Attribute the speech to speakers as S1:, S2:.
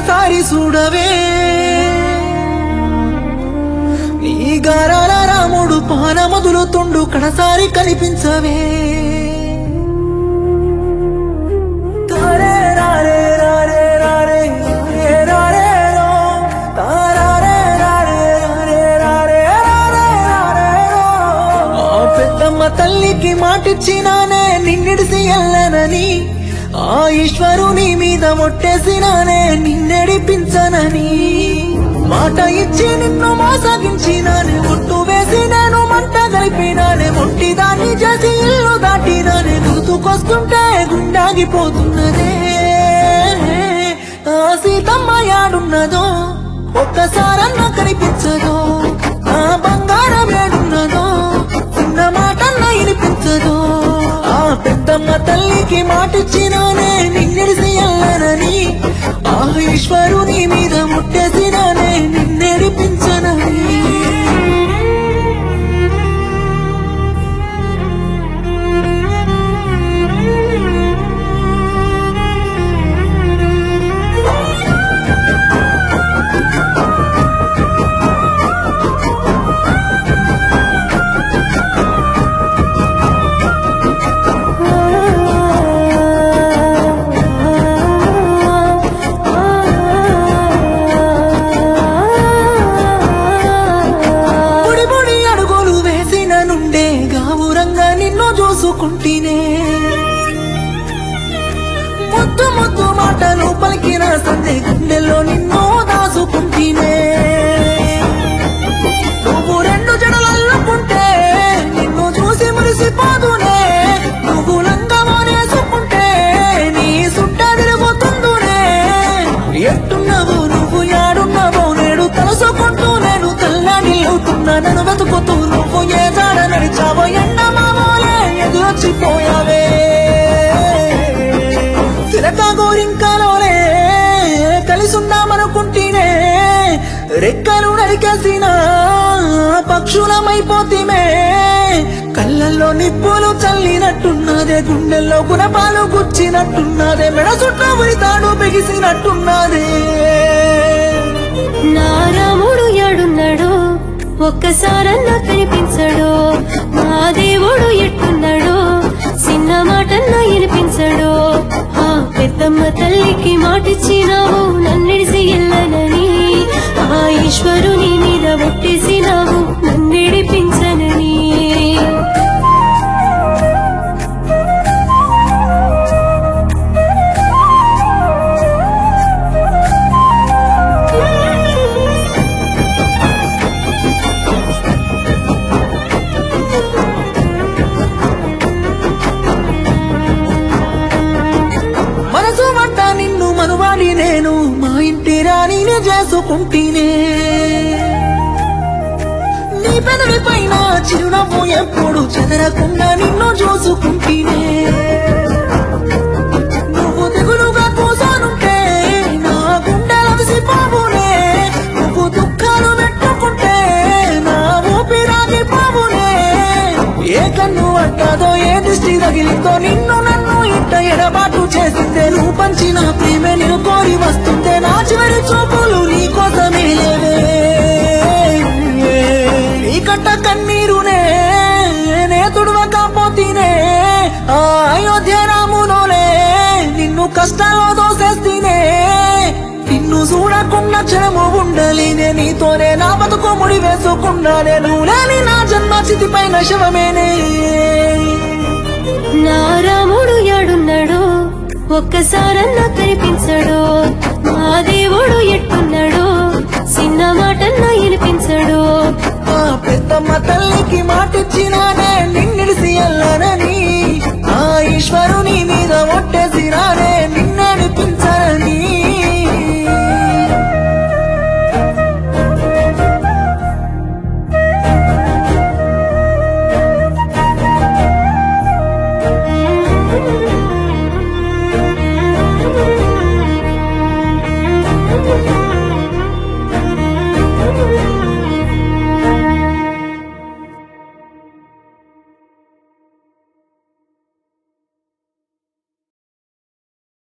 S1: ఒక్కసారి చూడవే నీ గారాల రాముడు పానమదులుతుండు కడసారి కనిపించవే తారే రారే రారే రారే రారే రారే రో. తారారే రారే రారే రారే రారే రారే రో. ఆ పెద్దమ్మ తల్లికి మాటిచ్చినానే నిన్నిడిసి ఎల్లనని ఆ ఈశ్వరుని మీద ఒట్టేసినానే నిన్నెడిపించనని మాట ఇచ్చి నిన్ను మోసగించినానే ఒట్టు వేసి నేను మంట కలిపినానే మొట్టిదాన్ని చేసి ఇల్లు దాటినానే గుర్తుకొస్తుంటే గుండాగిపోతున్నదే ఆ సీతమ్మ యాడున్నదో ఒక్కసారన్న కనిపించదో ఆ బంగారం ఏడున్నదో చిన్న మాటన్న వినిపించదో ఆ పెద్దమ్మ తల్లికి మాటిచ్చినానే నిన్నెడిసి ఎల్లనని ఆ ఈశ్వరుని మీద ముట్టేసినానే నిన్నెడిపించనని పొడి పొడి అడుగులు వేసిన నుండే గావురంగా నిన్ను చూసుకుంటేనే ముద్దు ముద్దు మాటలు పలికిన సందే గుండెల్లో నిన్ను దాసుకుంటేనే నువ్వు రెండు జడలల్లుకుంటే నిన్ను చూసి మురిసిపోదునే నువ్వు లంగమోనేసుకుంటే నీ సుట్ట తిరుగుతుందునే ఎట్టున్నావు నువ్వు యాడున్నావో నేడు తలుసుకుంటూ నేను తెల్లడిల్లుతున్నా నన్ను వెతుకుతూ నువ్వు ఏ జాడ నడిచావో ఎండమావోలే ఎదురొచ్చిపోయావే చిలక గోరింకలోనే కలిసుందామనుకుంటేనే రెక్కలు నరికేసిన పక్షులమైపోతిమే కళ్ళల్లో నిప్పులు చల్లినట్టున్నదే గుండెల్లో గుణపాలు గుచ్చినట్టున్నదే మెడ చుట్టూ ఉరితాడు బిగిసినట్టున్నదే
S2: నా రాముడు యాడున్నాడు ఒక్కసారన్నా కనిపించడు మా దేవుడు ఎట్టున్నాడు చిన్న మాటన్నా వినిపించడు ఆ పెద్దమ్మ తల్లికి మాటిచ్చినావు నన్నిడిసి ఎల్లనని ఆ ఈశ్వరుని మీద ఒట్టేసినావు నన్నిడిపించనని
S1: మనసు మంట నిన్ను మనువాడి నేను మా ఇంటి రాణిని చేసుకుంటేనే నీ పెదవి పైన చిరునవ్వు ఎప్పుడు చెదరకుండా నిన్ను చూసుకుంటేనే నువ్వు దిగులుగా కూసానుంటే నా గుండె లవిసిపోవునే నువ్వు దుఃఖాలు పెట్టుకుంటే నా ఊపిరాగిపోవునే ఏ కన్ను అంటాదో ఏ దృష్టి తగిలిందో నిన్ను నన్ను ఇంట ఎడబాటు చేసిందే నువ్వు పంచిన ప్రేమే నేను కోరి వస్తుందే నా చివరి చూపులు నీ కోసమే లేవే నీ కట్ట కన్నీరునే నే తుడవకపోతేనే ఆ అయోధ్య రాములోనే నిన్ను కష్టాల్లో దోసేస్తేనే నిన్ను చూడకుండా క్షణము ఉండలేనే నీతోనే నా బతుకు ముడి వేసుకున్నానే నువ్వు లేని నా జన్మ చితిపైన శవమేనే
S2: నా రాముడు యాడున్నాడు ఒక్కసారన్నా కనిపించడు మా దేవుడు ఎట్టున్నాడు చిన్న మాటన్నా వినిపించడు
S1: ఆ పెద్దమ్మ తల్లికి మాటిచ్చిన